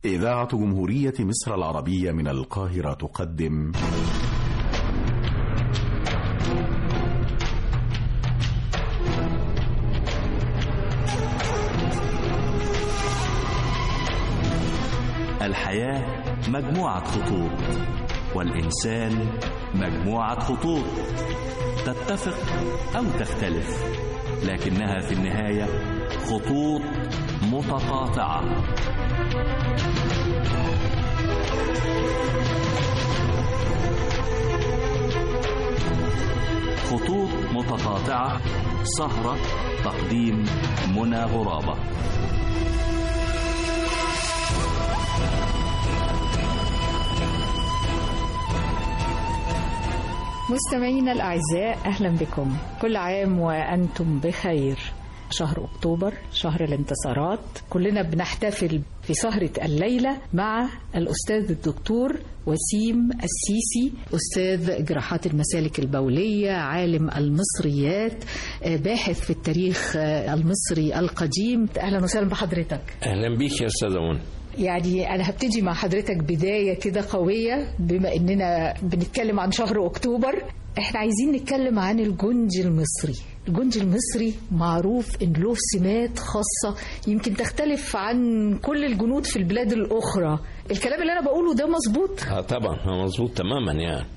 إذاعة جمهورية مصر العربية من القاهرة تقدم الحياة مجموعة خطوط والإنسان مجموعة خطوط تتفق أو تختلف لكنها في النهاية خطوط متقاطعة خطوط متقاطعة سهرة تقديم منى غرابة مستمعينا الأعزاء أهلا بكم كل عام وأنتم بخير شهر أكتوبر شهر الانتصارات كلنا بنحتفل في سهرة الليلة مع الأستاذ الدكتور وسيم السيسي أستاذ جراحات المسالك البولية عالم المصريات باحث في التاريخ المصري القديم أهلا وسهلا بحضرتك اهلا بيك يا استاذ منى يعني أنا هبتدي مع حضرتك بداية كده قوية بما إننا بنتكلم عن شهر أكتوبر إحنا عايزين نتكلم عن الجندي المصري الجندي المصري معروف إن له سمات خاصة يمكن تختلف عن كل الجنود في البلاد الأخرى الكلام اللي أنا بقوله ده مظبوط اه طبعا هو مظبوط تماما يعني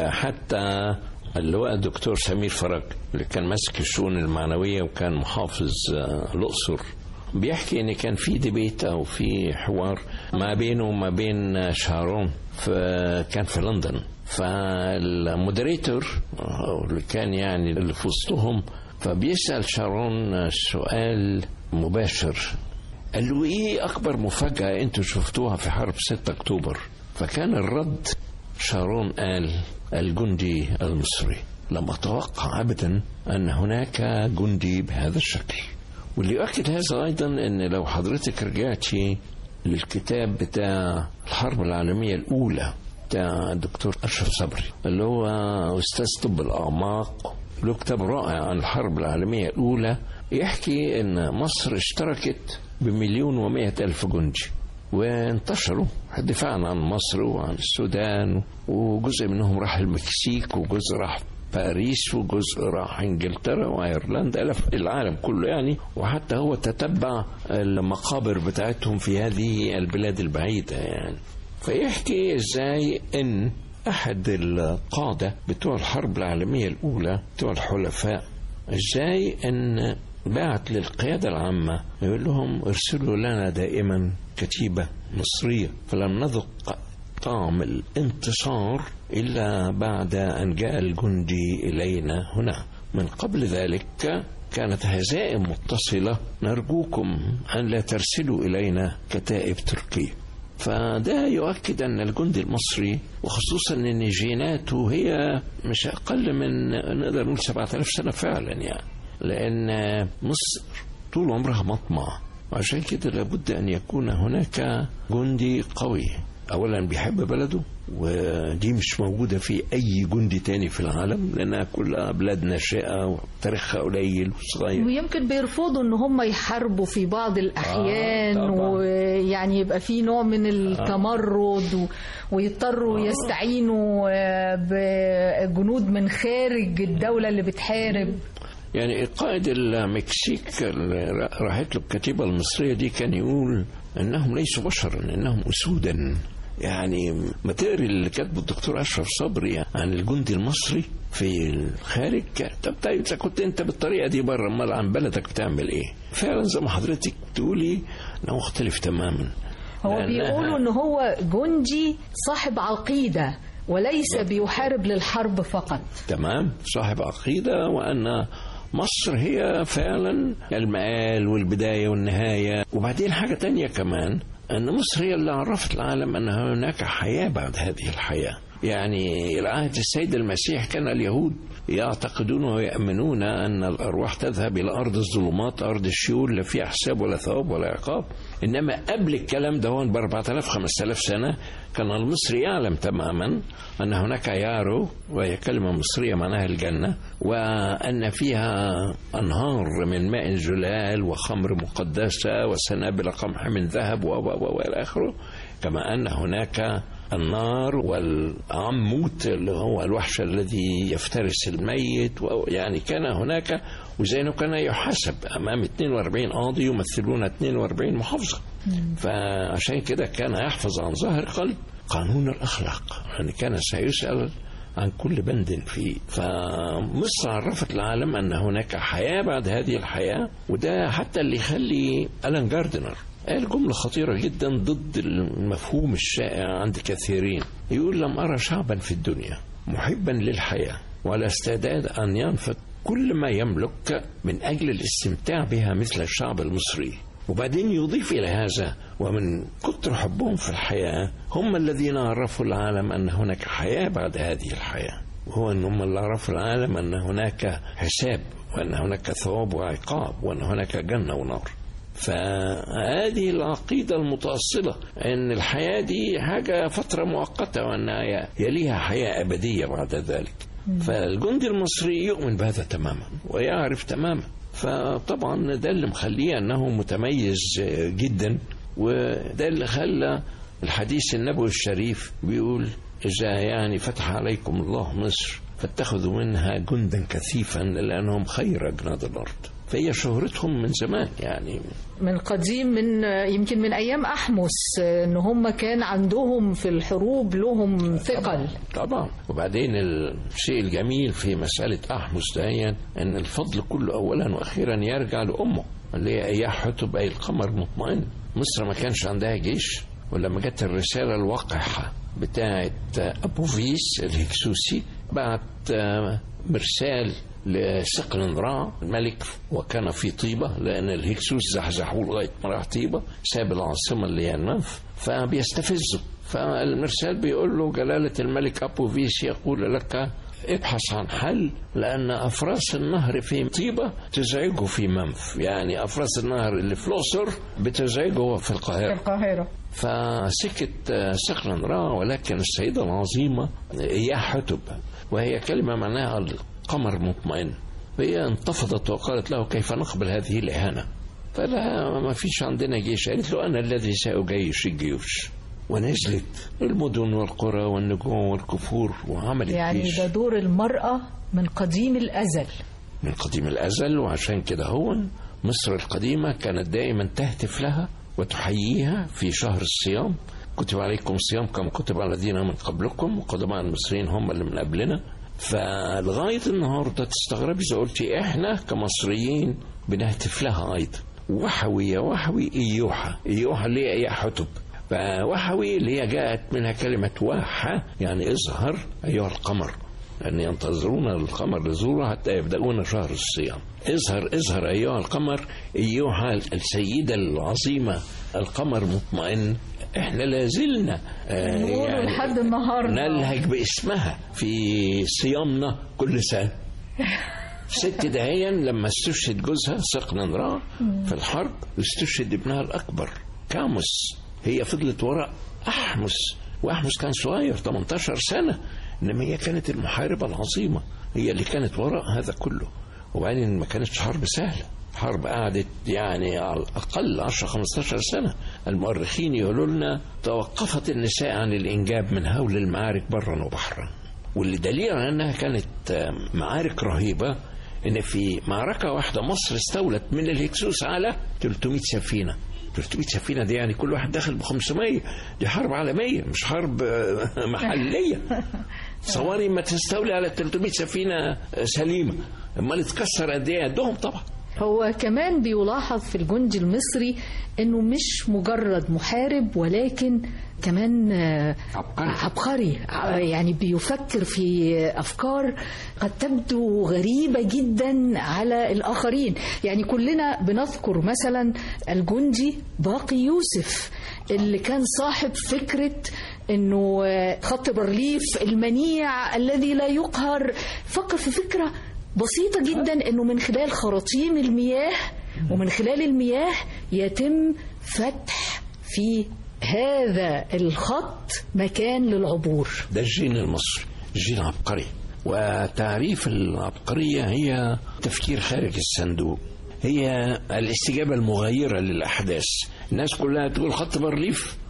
وحتى اللواء الدكتور سمير فرج اللي كان ماسك الشؤون المعنويه وكان محافظ آه، الاقصر بيحكي ان كان في ديبيت او في حوار ما بينه وما بين شارون فكان في لندن فالمودريتور آه، اللي كان يعني اللي في وسطهم فبيسال شارون سؤال مباشر قال له ايه اكبر مفاجاه انتوا شفتوها في حرب 6 اكتوبر فكان الرد شارون قال الجندي المصري لم اتوقع ابدا ان هناك جندي بهذا الشكل واللي يؤكد هذا ايضا ان لو حضرتك رجعتي للكتاب بتاع الحرب العالميه الاولى بتاع الدكتور اشرف صبري اللي هو استاذ طب الاعماق له كتاب رائع عن الحرب العالميه الاولى يحكي ان مصر اشتركت بمليون ومائة ألف جندي وانتشروا دفاعا عن مصر وعن السودان وجزء منهم راح المكسيك وجزء راح باريس وجزء راح انجلترا وايرلندا الى العالم كله يعني وحتى هو تتبع المقابر بتاعتهم في هذه البلاد البعيده يعني فيحكي ازاي ان احد القاده بتوع الحرب العالميه الاولى بتوع الحلفاء ازاي ان بعت للقيادة العامة يقول لهم ارسلوا لنا دائما كتيبة مصرية فلم نذق طعم الانتصار إلا بعد أن جاء الجندي إلينا هنا من قبل ذلك كانت هزائم متصلة نرجوكم أن لا ترسلوا إلينا كتائب تركية فده يؤكد أن الجندي المصري وخصوصا أن جيناته هي مش أقل من نقدر نقول 7000 سنة فعلا يعني لأن مصر طول عمرها مطمع وعشان كده لابد أن يكون هناك جندي قوي أولا بيحب بلده ودي مش موجودة في أي جندي تاني في العالم لأنها كلها بلاد ناشئة وتاريخها قليل وصغير ويمكن بيرفضوا ان هم يحاربوا في بعض الاحيان آه، طبعاً. ويعني يبقى في نوع من التمرد و- ويضطروا يستعينوا آه، بجنود من خارج الدولة اللي بتحارب يعني قائد المكسيك اللي راحت له الكتيبة المصرية دي كان يقول انهم ليسوا بشرا انهم اسودا يعني ما تقري اللي كاتبه الدكتور اشرف صبري عن الجندي المصري في الخارج طب طيب اذا كنت انت بالطريقه دي بره امال عن بلدك بتعمل ايه؟ فعلا زي ما حضرتك تقولي انه مختلف تماما هو لأنها- بيقولوا ان هو جندي صاحب عقيدة وليس بيحارب للحرب فقط تمام صاحب عقيدة وأن مصر هي فعلا المآل والبداية والنهاية وبعدين حاجة تانية كمان أن مصر هي اللي عرفت العالم أن هناك حياة بعد هذه الحياة يعني العهد السيد المسيح كان اليهود يعتقدون ويؤمنون أن الأرواح تذهب إلى أرض الظلمات أرض الشيول لا فيها حساب ولا ثواب ولا عقاب إنما قبل الكلام ده ب 4000 5000 سنة كان المصري يعلم تماما أن هناك يارو وهي كلمة مصرية معناها الجنة وأن فيها أنهار من ماء زلال وخمر مقدسة وسنابل قمح من ذهب و و و إلى آخره كما أن هناك النار والعموت اللي هو الوحش الذي يفترس الميت و- يعني كان هناك وزينه كان يحاسب أمام 42 قاضي يمثلون 42 محافظة فعشان كده كان يحفظ عن ظهر قلب قانون الأخلاق يعني كان سيسأل عن كل بند فيه فمصر عرفت العالم أن هناك حياة بعد هذه الحياة وده حتى اللي يخلي ألان جاردنر قال جملة خطيرة جدا ضد المفهوم الشائع عند كثيرين يقول لم أرى شعبا في الدنيا محبا للحياة ولا استعداد أن ينفق كل ما يملك من أجل الاستمتاع بها مثل الشعب المصري وبعدين يضيف إلى هذا ومن كتر حبهم في الحياة هم الذين عرفوا العالم أن هناك حياة بعد هذه الحياة وهو أن هم اللي عرفوا العالم أن هناك حساب وأن هناك ثواب وعقاب وأن هناك جنة ونار فهذه العقيدة المتأصلة أن الحياة دي حاجة فترة مؤقتة وأن يليها حياة أبدية بعد ذلك فالجندي المصري يؤمن بهذا تماما ويعرف تماما فطبعا ده اللي مخليه أنه متميز جدا وده اللي خلى الحديث النبوي الشريف بيقول إذا يعني فتح عليكم الله مصر فاتخذوا منها جندا كثيفا لأنهم خير أجناد الأرض فهي شهرتهم من زمان يعني من قديم من يمكن من ايام احمس ان هم كان عندهم في الحروب لهم ثقل طبعا وبعدين الشيء الجميل في مسألة أحمس دهيا أن الفضل كله أولا وأخيرا يرجع لأمه اللي هي أياح حتب أي القمر مطمئن مصر ما كانش عندها جيش ولما جت الرسالة الوقحة بتاعة أبوفيس الهكسوسي بعت مرسال لسقن رع الملك وكان في طيبة لأن الهكسوس زحزحوه لغاية ما راح طيبة ساب العاصمة اللي هي المنف فبيستفزه فالمرسال بيقول له جلالة الملك أبوفيس يقول لك ابحث عن حل لأن أفراس النهر في طيبة تزعجه في منف يعني أفراس النهر اللي في الأقصر بتزعجه في القاهرة القاهرة فسكت سقلا را ولكن السيدة العظيمة إياه حتب وهي كلمة معناها القمر مطمئن فهي انتفضت وقالت له كيف نقبل هذه الإهانة فلا ما فيش عندنا جيش قالت له أنا الذي سأجيش الجيوش ونزلت المدن والقرى والنجوم والكفور وعملت يعني جيش ده دور المرأة من قديم الأزل من قديم الأزل وعشان كده هو مصر القديمة كانت دائما تهتف لها وتحييها في شهر الصيام كتب عليكم الصيام كما كتب على الذين من قبلكم وقدماء المصريين هم اللي من قبلنا فلغاية النهاردة تستغربي إذا قلتي إحنا كمصريين بنهتف لها أيضا وحوي يا وحوي إيوحة إيوحة اللي هي إيا حتب فوحوي اللي هي جاءت منها كلمة واحة يعني اظهر أيها القمر أن ينتظرون القمر لزوره حتى يبدأون شهر الصيام اظهر اظهر أيها القمر أيها السيدة العظيمة القمر مطمئن احنا لازلنا آه نقول لحد النهارده نلهج باسمها في صيامنا كل سنة ست دهيا لما استشهد جوزها سقنا را في الحرب استشهد ابنها الأكبر كاموس هي فضلت وراء أحمس وأحمس كان صغير 18 سنة إنما هي كانت المحاربة العظيمة هي اللي كانت وراء هذا كله وبعدين ما كانتش حرب سهلة حرب قعدت يعني على الأقل 10 15 سنة المؤرخين يقولوا لنا توقفت النساء عن الإنجاب من هول المعارك برا وبحرا واللي دليل على أنها كانت معارك رهيبة إن في معركة واحدة مصر استولت من الهكسوس على 300 سفينة 300 سفينة دي يعني كل واحد داخل ب 500 دي حرب عالمية مش حرب محلية صواري ما تستولي على 300 سفينة سليمة امال اتكسر قد ايه قدهم طبعا هو كمان بيلاحظ في الجندي المصري انه مش مجرد محارب ولكن كمان عبقري. عبقري يعني بيفكر في افكار قد تبدو غريبه جدا على الاخرين يعني كلنا بنذكر مثلا الجندي باقي يوسف اللي كان صاحب فكره انه خط بارليف المنيع الذي لا يقهر فكر في فكره بسيطة جدا انه من خلال خراطيم المياه ومن خلال المياه يتم فتح في هذا الخط مكان للعبور ده الجين المصري الجين عبقري وتعريف العبقرية هي تفكير خارج الصندوق هي الاستجابة المغايرة للأحداث الناس كلها تقول خط بارليف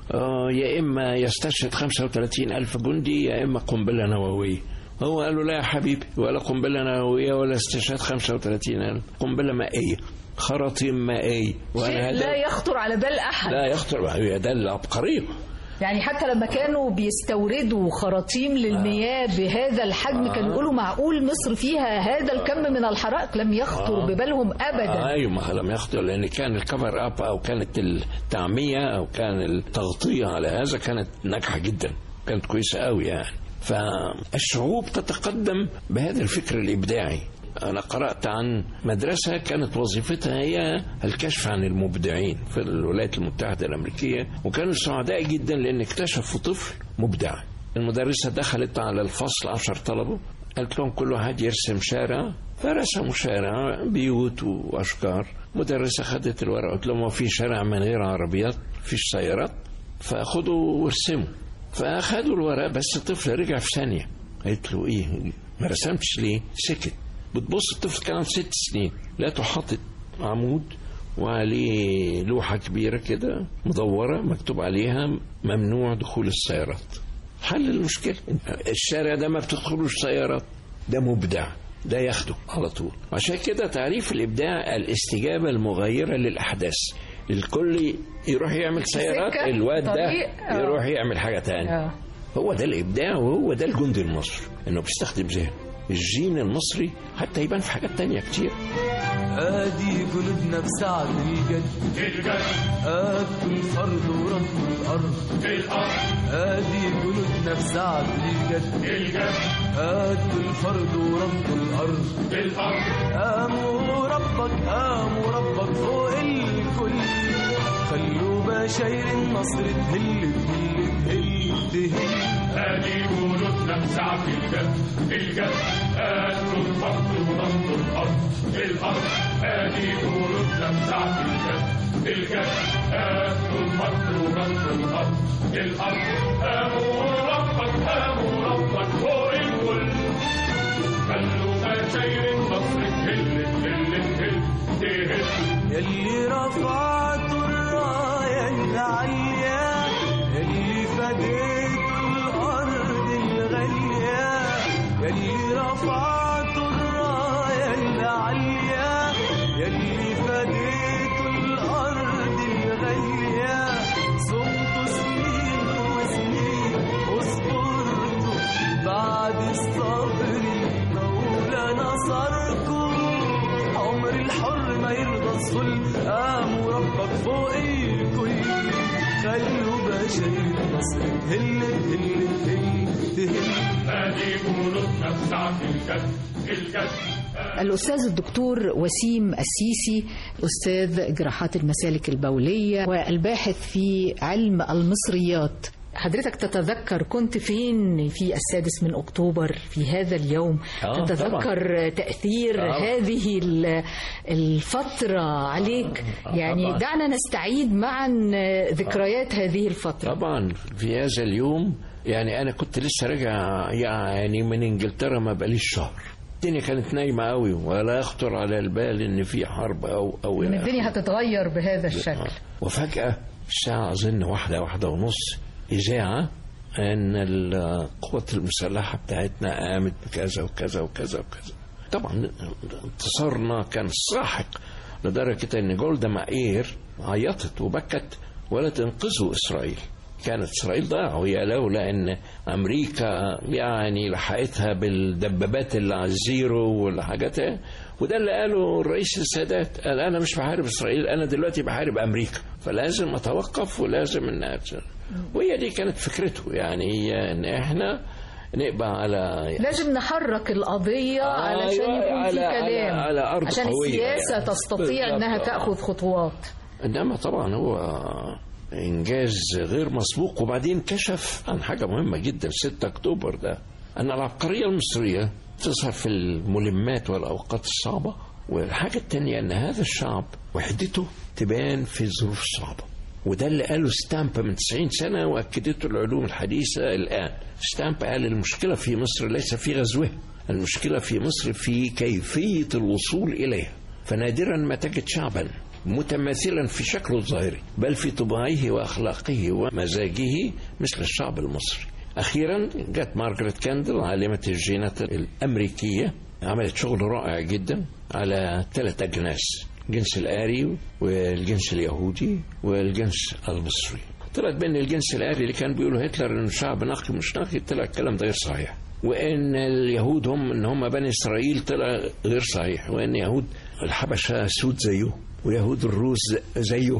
آه يا إما يستشهد 35 ألف جندي يا إما قنبلة نووية هو قال له لا يا حبيبي ولا قنبلة نووية ولا استشهاد 35 ألف قنبلة مائية خراطيم مائية شيء لا يخطر على بال أحد لا يخطر هي ده العبقرية يعني حتى لما كانوا بيستوردوا خراطيم للمياه بهذا الحجم كانوا يقولوا معقول مصر فيها هذا الكم من الحرائق لم يخطر ببالهم ابدا ايوه ما لم يخطر لان كان الكفر اب او كانت التعميه او كان التغطيه على هذا كانت ناجحه جدا كانت كويسه قوي يعني فالشعوب تتقدم بهذا الفكر الابداعي أنا قرأت عن مدرسة كانت وظيفتها هي الكشف عن المبدعين في الولايات المتحدة الأمريكية وكانوا سعداء جدا لأن اكتشفوا طفل مبدع المدرسة دخلت على الفصل عشر طلبة قالت لهم كل واحد يرسم شارع فرسموا شارع بيوت وأشجار مدرسة خدت الورقة قلت لهم في شارع من غير عربيات فيش سيارات فخدوا وارسموا فأخدوا الورق بس الطفل رجع في ثانية قالت له إيه ما رسمتش ليه سكت بتبص الطفل كان عنده ست سنين لقيته حاطط عمود وعليه لوحة كبيرة كده مدورة مكتوب عليها ممنوع دخول السيارات حل المشكلة الشارع ده ما بتدخلوش سيارات ده مبدع ده ياخده على طول عشان كده تعريف الإبداع الاستجابة المغايرة للأحداث الكل يروح يعمل سيارات سكة، الواد ده طريق، آه. يروح يعمل حاجة تانية آه. هو ده الابداع وهو ده الجندي المصري انه بيستخدم ذهنه الجين المصري حتى يبان في حاجات تانية كتير ادي جنودنا بسعد الجد الجد ادوا الفرد وردوا الارض الارض ادي جنودنا بسعد الجد الجد ادوا الفرد وردوا الارض الارض قاموا ربك قاموا ربك فوق الكل خلوا بشاير النصر تهل تهل تهل تهل ادي جنودنا بسعة الجد الجد ادوا الفرد ونصر الارض الارض ادي جنودنا بسعة الجد الجد ادوا الفرد ونصر الارض الارض قاموا ربك قاموا ربك فوق الكل خلوا مشاير النصر تهل تهل تهل تهل يلي رفعتوا الراية العالية يلي فديتوا الأرض الغالية يلي رفعتوا الراية العالية يلي فديتوا الأرض الغالية صمتوا سنين وسنين وصبرتوا بعد الصبر المولى نصركم عمر الحر ما يرضى الظلم قاموا ربك فوق الكل خلوا بشاير النصر تهل تهل تهل تهل ادي جنودنا بسعة الجد الجد الأستاذ الدكتور وسيم السيسي أستاذ جراحات المسالك البولية والباحث في علم المصريات حضرتك تتذكر كنت فين في السادس من أكتوبر في هذا اليوم آه، تتذكر تأثير آه. هذه ال- الفترة عليك يعني طبعاً. دعنا نستعيد معا ذكريات هذه الفترة طبعا في هذا اليوم يعني انا كنت لسه راجع يعني من انجلترا ما بقاليش شهر الدنيا كانت نايمه قوي ولا يخطر على البال ان في حرب او او إن إلى الدنيا هتتغير بهذا الشكل وفجأة الساعة أظن واحدة واحدة ونص إذاعة أن القوات المسلحة بتاعتنا قامت بكذا وكذا وكذا وكذا طبعا انتصارنا كان ساحق لدرجة أن جولدا مائير عيطت وبكت ولا تنقذوا إسرائيل كانت إسرائيل ضاعوا هي لولا أن أمريكا يعني لحقتها بالدبابات اللي على الزيرو والحاجات وده اللي قاله الرئيس السادات قال أنا مش بحارب إسرائيل أنا دلوقتي بحارب أمريكا فلازم أتوقف ولازم أن وهي دي كانت فكرته يعني هي أن إحنا نبقى على لازم نحرك القضية علشان أيوة، يكون في على- كلام على- على أرض عشان قوية السياسة يعني. تستطيع أنها بالظبط. تأخذ خطوات انما طبعا هو انجاز غير مسبوق وبعدين كشف عن حاجه مهمه جدا 6 اكتوبر ده ان العبقريه المصريه تظهر في الملمات والاوقات الصعبه والحاجه الثانيه ان هذا الشعب وحدته تبان في الظروف الصعبه وده اللي قاله ستامب من 90 سنه واكدته العلوم الحديثه الان ستامب قال المشكله في مصر ليس في غزوها المشكله في مصر في كيفيه الوصول اليها فنادرا ما تجد شعبا متماثلا في شكله الظاهري بل في طباعه واخلاقه ومزاجه مثل الشعب المصري اخيرا جت مارغريت كاندل عالمه الجينات الامريكيه عملت شغل رائع جدا على ثلاث اجناس الجنس الآري والجنس اليهودي والجنس المصري طلعت بان الجنس الآري اللي كان بيقولوا هتلر انه شعب نقي مش نقي طلع الكلام ده غير صحيح وان اليهود هم ان هم بني اسرائيل طلع غير صحيح وان يهود الحبشه سود زيه ويهود الروس زيه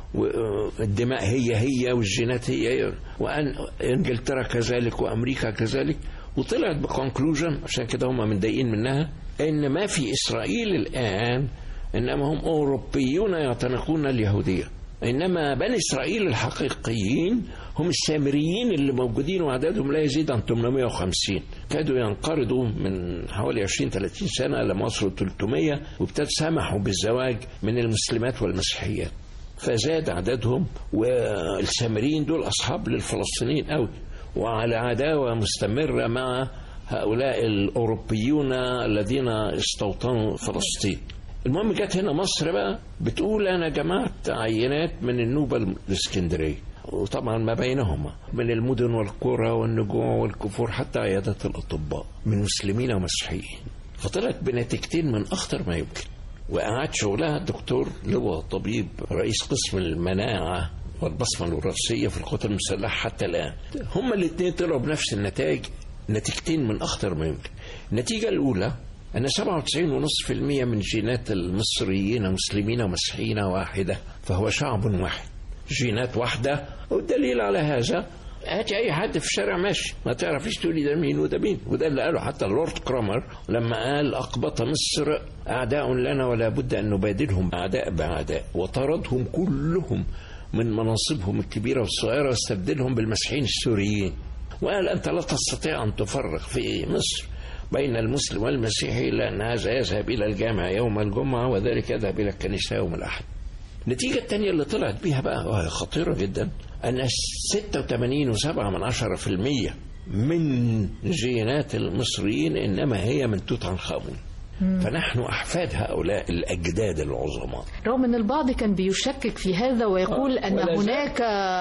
والدماء هي هي والجينات هي هي وان انجلترا كذلك وامريكا كذلك وطلعت بكونكلوجن عشان كده هم متضايقين منها ان ما في اسرائيل الان انما هم اوروبيون يعتنقون اليهوديه انما بني اسرائيل الحقيقيين هم السامريين اللي موجودين وعددهم لا يزيد عن 850 كادوا ينقرضوا من حوالي 20 30 سنه لما وصلوا 300 وابتدوا سمحوا بالزواج من المسلمات والمسيحيات فزاد عددهم والسامريين دول اصحاب للفلسطينيين قوي وعلى عداوه مستمره مع هؤلاء الاوروبيون الذين استوطنوا فلسطين المهم جت هنا مصر بقى بتقول انا جمعت عينات من النوبه الاسكندريه وطبعا ما بينهما من المدن والقرى والنجوع والكفور حتى عيادات الاطباء من مسلمين ومسيحيين فطلعت بنتيجتين من اخطر ما يمكن وقعد شغلها الدكتور لواء طبيب رئيس قسم المناعه والبصمه الوراثيه في القوات المسلحه حتى الان هما الاثنين طلعوا بنفس النتائج نتيجتين من اخطر ما يمكن النتيجه الاولى أن 97.5% من جينات المصريين مسلمين ومسيحيين واحدة فهو شعب واحد جينات واحدة والدليل على هذا هاتي أي حد في الشارع ماشي ما تعرفيش تقولي ده مين وده مين وده اللي قاله حتى اللورد كرامر لما قال أقبط مصر أعداء لنا ولا بد أن نبادلهم أعداء بأعداء وطردهم كلهم من مناصبهم الكبيرة والصغيرة واستبدلهم بالمسيحيين السوريين وقال أنت لا تستطيع أن تفرق في مصر بين المسلم والمسيحي لأن هذا يذهب إلى الجامع يوم الجمعة وذلك يذهب إلى الكنيسة يوم الأحد النتيجة الثانية اللي طلعت بيها بقى وهي خطيرة جدا أن 86.7 من عشرة في المية من جينات المصريين إنما هي من توت عنخ آمون فنحن أحفاد هؤلاء الأجداد العظماء رغم ان البعض كان بيشكك في هذا ويقول ان ولا زال. هناك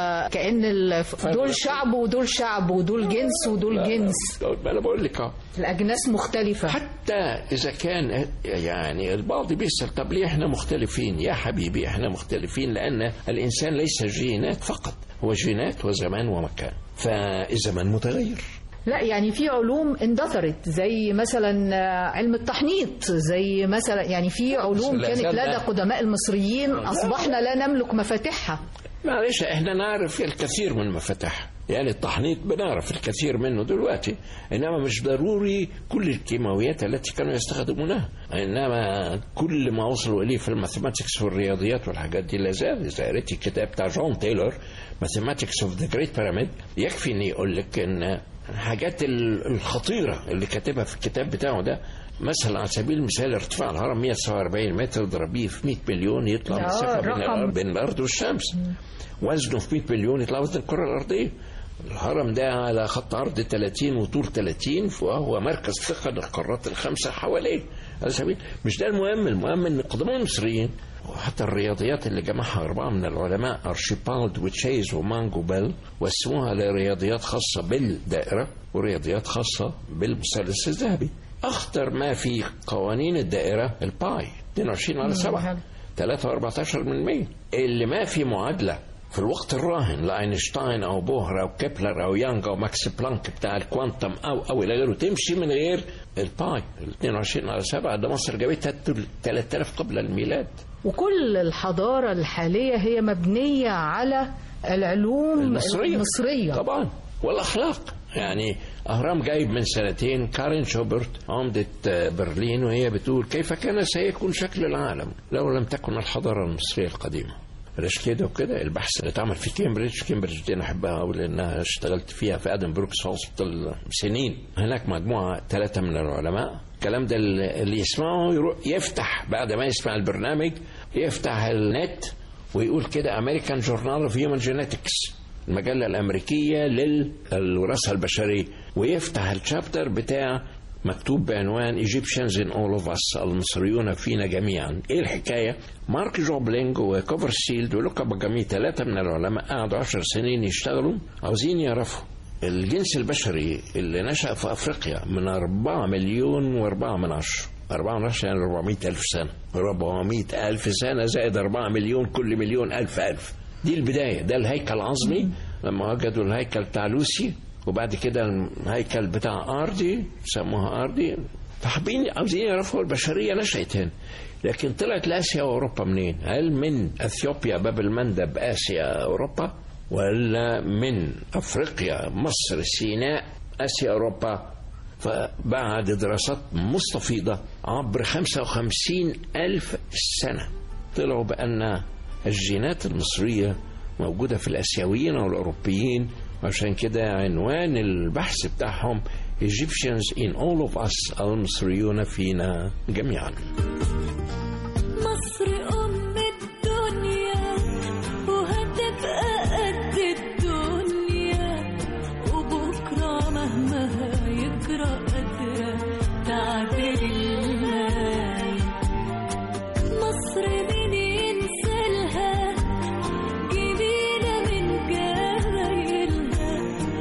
كان ال- دول شعب ودول شعب ودول جنس ودول جنس ما أنا بقول لك أهو. الاجناس مختلفه حتى إذا كان يعني البعض بيسأل طب ليه إحنا مختلفين يا حبيبي إحنا مختلفين لأن الإنسان ليس جينات فقط هو جينات وزمان ومكان فالزمان متغير لا يعني في علوم اندثرت زي مثلا آه، علم التحنيط زي مثلا يعني في علوم لا كانت زال لدى ده. قدماء المصريين اصبحنا لا نملك مفاتيحها معلش احنا نعرف الكثير من مفاتيح يعني التحنيط بنعرف الكثير منه دلوقتي انما مش ضروري كل الكيماويات التي كانوا يستخدمونها انما كل ما وصلوا اليه في الماثيماتكس والرياضيات والحاجات دي لا زال اذا قريت الكتاب بتاع جون تايلور ماثيماتكس اوف ذا جريت بيراميد يكفي ان يقول لك ان الحاجات ال- الخطيره اللي كاتبها في الكتاب بتاعه ده مثلا على سبيل المثال ارتفاع الهرم 147 متر ضربيه في 100 مليون يطلع آه، مسافه بين رقم. الأرض بين الارض والشمس وزنه في 100 مليون يطلع وزن الكره الارضيه الهرم ده على خط عرض 30 وطول 30 وهو مركز ثقه للقارات الخمسه حواليه على سبيل مش ده المهم المهم ان قدماء المصريين وحتى الرياضيات اللي جمعها أربعة من العلماء أرشيبالد وتشيز ومانجو بيل وقسموها لرياضيات خاصة بالدائرة ورياضيات خاصة بالمثلث الذهبي أخطر ما في قوانين الدائرة الباي 22 على 7 3 و14 من 100 اللي ما في معادلة في الوقت الراهن لاينشتاين او بوهر او كيبلر او يانج او ماكس بلانك بتاع الكوانتم او او الى غيره تمشي من غير الباي ال 22 على 7 ده مصر جابتها 3000 قبل الميلاد وكل الحضاره الحاليه هي مبنيه على العلوم المصرية المصريه طبعا والأخلاق يعني أهرام جايب من سنتين كارين شوبرت عمدة آه، برلين وهي بتقول كيف كان سيكون شكل العالم لو لم تكن الحضارة المصرية القديمة ليش كده وكده البحث اللي اتعمل في كامبريدج كامبريدج دي انا احبها قوي لانها اشتغلت فيها في ادم بروكس هوسبيتال سنين هناك مجموعه ثلاثه من العلماء الكلام ده اللي اللي يسمعه يروح يفتح بعد ما يسمع البرنامج يفتح النت ويقول كده امريكان جورنال اوف هيومن جينيتكس المجله الامريكيه للوراثه البشريه ويفتح الشابتر بتاع مكتوب بعنوان Egyptians in all of us المصريون فينا جميعا ايه الحكاية مارك جوبلينج وكوفرسيلد ولوكا باجامي ثلاثة من العلماء قعدوا عشر سنين يشتغلوا عاوزين يعرفوا الجنس البشري اللي نشأ في أفريقيا من أربعة مليون وأربعة من عشرة أربعة من عشرة يعني 400 ألف سنة 400 ألف سنة زائد أربعة مليون كل مليون ألف ألف دي البداية ده الهيكل العظمي لما وجدوا الهيكل بتاع لوسي وبعد كده الهيكل بتاع أرضي سموها أرضي فحابين عاوزين يعرفوا البشرية نشأت هنا لكن طلعت لآسيا وأوروبا منين؟ هل من أثيوبيا باب المندب آسيا أوروبا ولا من أفريقيا مصر سيناء آسيا أوروبا فبعد دراسات مستفيضة عبر 55 ألف سنة طلعوا بأن الجينات المصرية موجودة في الآسيويين والأوروبيين عشان كده عنوان البحث بتاعهم Egyptians in all of us المصريون فينا جميعا مصر أم الدنيا وهتبقى قد الدنيا وبكرة مهما هيجرى قادرة تعدل الماي مصر مين ينسالها جميلة من جمايلها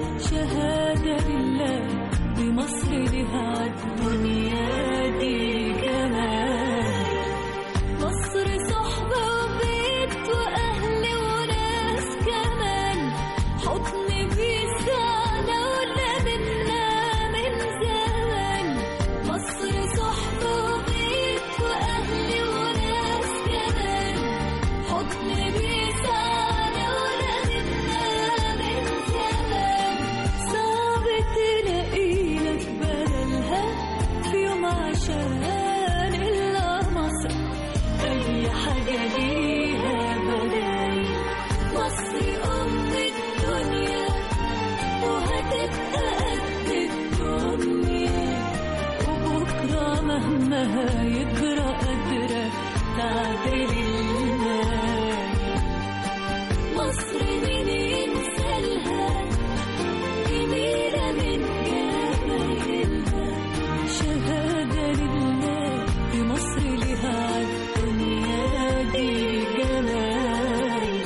شهادة لله بمصر لها عالدنيا دي جمال مصر صحبة وبيت وأهل وناس كمان حضن بيسعنا ولا منا من زمان مصر صحبة وبيت وأهل وناس كمان حضن بيسعنا ولا منا من زمان صعب تلاقي لك بدلها في يوم عشان إلا مصر أي حاجة ليها بدايل مصر أم الدنيا وهتبقى قد الدنيا وبكرة مهما هيجرى قادرة تعدل الماي مصر مين ينسالها جميلة من جمايلها شهادة لله بمصر لها عالدنيا دي جمال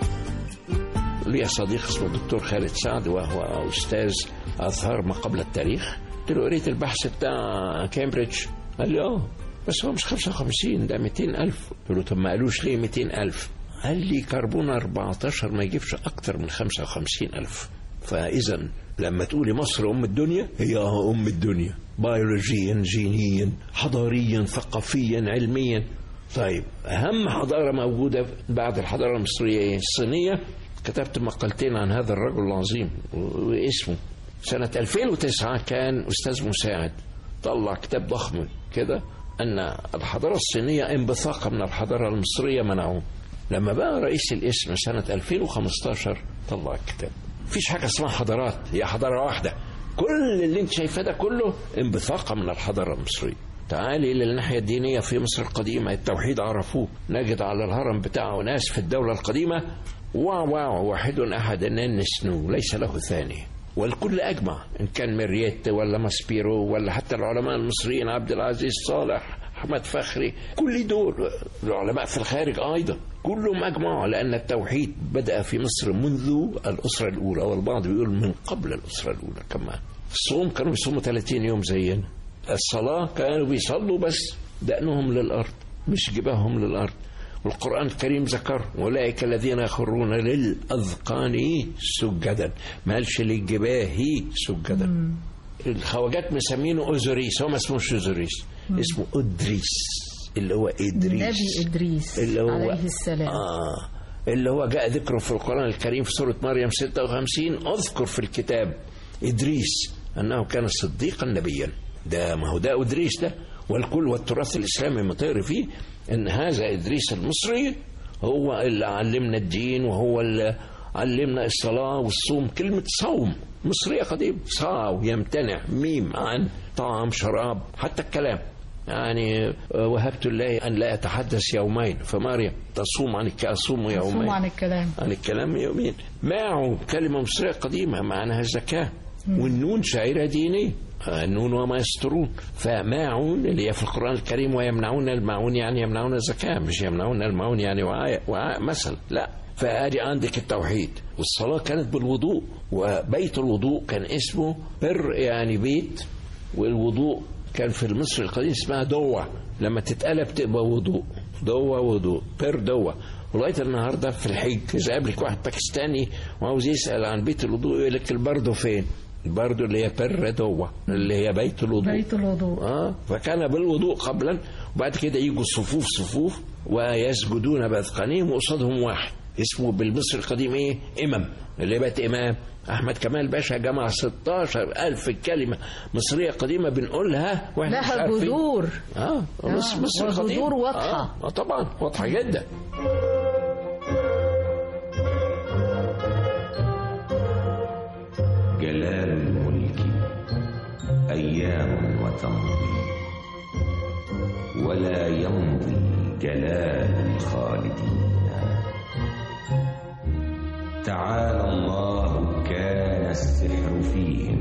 لي صديق اسمه الدكتور خالد سعد وهو أستاذ أزهر ما قبل التاريخ قلت له قريت البحث بتاع كامبريدج قال لي اه بس هو مش 55 ده 200 ألف قلت له طب ما قالوش ليه 200 ألف قال لي كربون 14 ما يجيبش أكتر من 55 ألف فإذا لما تقولي مصر أم الدنيا هي اه أم الدنيا بيولوجيا جينيا حضاريا ثقافيا علميا طيب أهم حضارة موجودة بعد الحضارة المصرية إيه؟ الصينية كتبت مقالتين عن هذا الرجل العظيم واسمه سنة 2009 كان أستاذ مساعد طلع كتاب ضخم كده أن الحضارة الصينية انبثاقا من الحضارة المصرية منعوه لما بقى رئيس الاسم سنة 2015 طلع الكتاب مفيش حاجة اسمها حضارات هي حضارة واحدة كل اللي انت شايفاه ده كله انبثاقا من الحضارة المصرية تعالي للناحية الدينية في مصر القديمة التوحيد عرفوه نجد على الهرم بتاعه ناس في الدولة القديمة واو واو واحد أحد نسنو ليس له ثاني والكل أجمع إن كان مريت ولا ماسبيرو ولا حتى العلماء المصريين عبد العزيز صالح أحمد فخري كل دول العلماء في الخارج أيضا كلهم أجمعوا لأن التوحيد بدأ في مصر منذ الأسرة الأولى والبعض بيقول من قبل الأسرة الأولى كمان الصوم كانوا بيصوموا 30 يوم زينا الصلاة كانوا بيصلوا بس دقنهم للأرض مش جباههم للأرض والقرآن الكريم ذكر أولئك الذين يخرون للأذقان سجدا ما قالش للجباه سجدا الخواجات مسمينه أوزوريس هو ما اسموش أوزوريس اسمه أدريس اللي هو إدريس النبي إدريس اللي هو عليه السلام آه اللي هو جاء ذكره في القرآن الكريم في سورة مريم 56 أذكر في الكتاب إدريس أنه كان صديقا نبيا ده ما هو ده إدريس ده والكل والتراث الإسلامي مطير فيه أن هذا إدريس المصري هو اللي علمنا الدين وهو اللي علمنا الصلاة والصوم كلمة صوم مصرية قديم صاو يمتنع ميم عن طعام شراب حتى الكلام يعني وهبت الله أن لا أتحدث يومين فمريم تصوم عن الك- أصوم صوم يومين عن الكلام عن الكلام يومين معه كلمة مصرية قديمة معناها الزكاة والنون شعيرة دينية آه، النون وما يسترون فماعون اللي هي في القرآن الكريم ويمنعون الماعون يعني يمنعون الزكاة مش يمنعون الماعون يعني وعاء, وعاء مثل لا فادي عندك التوحيد والصلاة كانت بالوضوء وبيت الوضوء كان اسمه بر يعني بيت والوضوء كان في المصري القديم اسمها دوة لما تتقلب تبقى وضوء دوة وضوء بر دوة ولغايه النهارده في الحج اذا قابلك واحد باكستاني وعاوز يسال عن بيت الوضوء يقول لك البردو فين؟ البردو اللي هي بر دوة اللي هي بيت الوضوء بيت الوضوء اه فكان بالوضوء قبلا وبعد كده يجوا الصفوف صفوف ويسجدون باذقانهم وقصادهم واحد اسمه بالمصري القديم ايه؟ امم اللي بقت امام احمد كمال باشا جمع 16 الف كلمه مصريه قديمه بنقولها واحنا مش لها عارفين. جذور اه مصر مصر وجذور القديم. واضحة. آه. اه طبعا واضحه جدا جلال الملك أيام وتمضي ولا يمضي جلال الخالدين تعالى الله كان السحر فيهم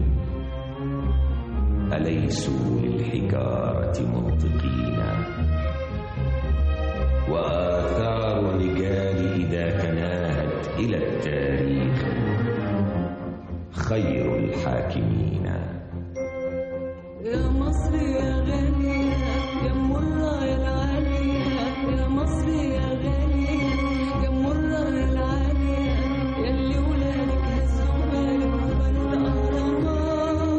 أليسوا للحجارة منطقين وآثار الرجال إذا تناهت إلى التاريخ خير الحاكمين يا مصر يا غالية يا مرة يا العالية يا مصر يا غالية يا مرة يا العالية يا اللي ولادك هزوا بالك وبنوا الأهرامات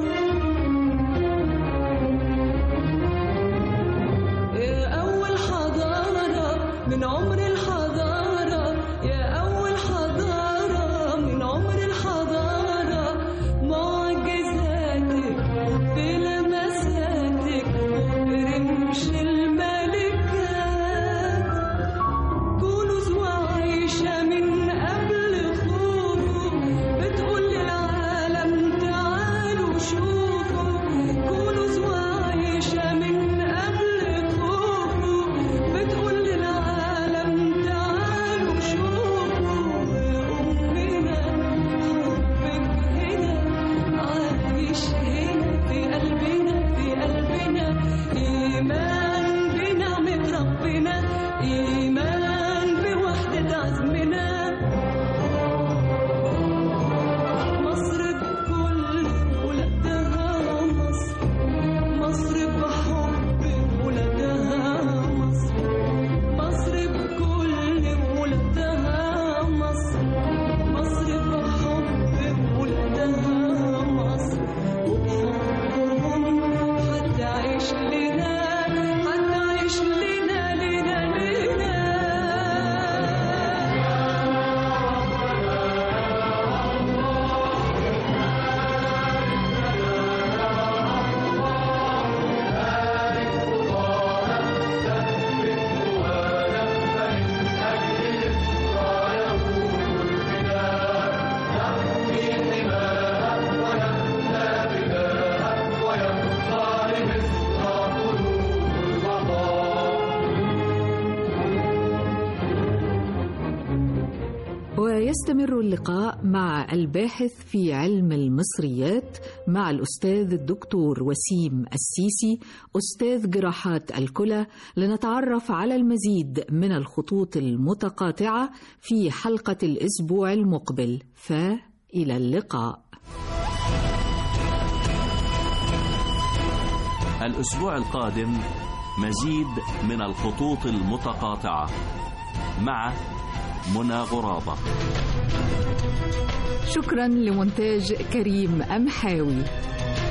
يا أول حضارة من عمر الحضارة يا أول حضارة من عمر الحضارة معجزاتك بلمساتك رمش الملكات كنوز وعيشة من قبل خوفه بتقول للعالم تعالوا شوفوا كنوز وعيشة من قبل خوفه بتقول للعالم تعالوا شوفوا يا أمنا حبك هنا عايش هنا في قلبنا في قلبنا إيمان بنعمة ربنا إيمان بوحدة عزمنا مصر بكل ولادها مصر مصر بحب ولادها مصر مصر بكل ولادها مصر مصر بحب ولادها مصر وبحبهم هتعيش لنا هتعيش لنا لنا لنا ويستمر اللقاء مع الباحث في علم المصريات مع الأستاذ الدكتور وسيم السيسي أستاذ جراحات الكلى لنتعرف على المزيد من الخطوط المتقاطعة في حلقة الأسبوع المقبل فإلى اللقاء الأسبوع القادم مزيد من الخطوط المتقاطعة مع منى غرابة شكرا لمونتاج كريم أمحاوي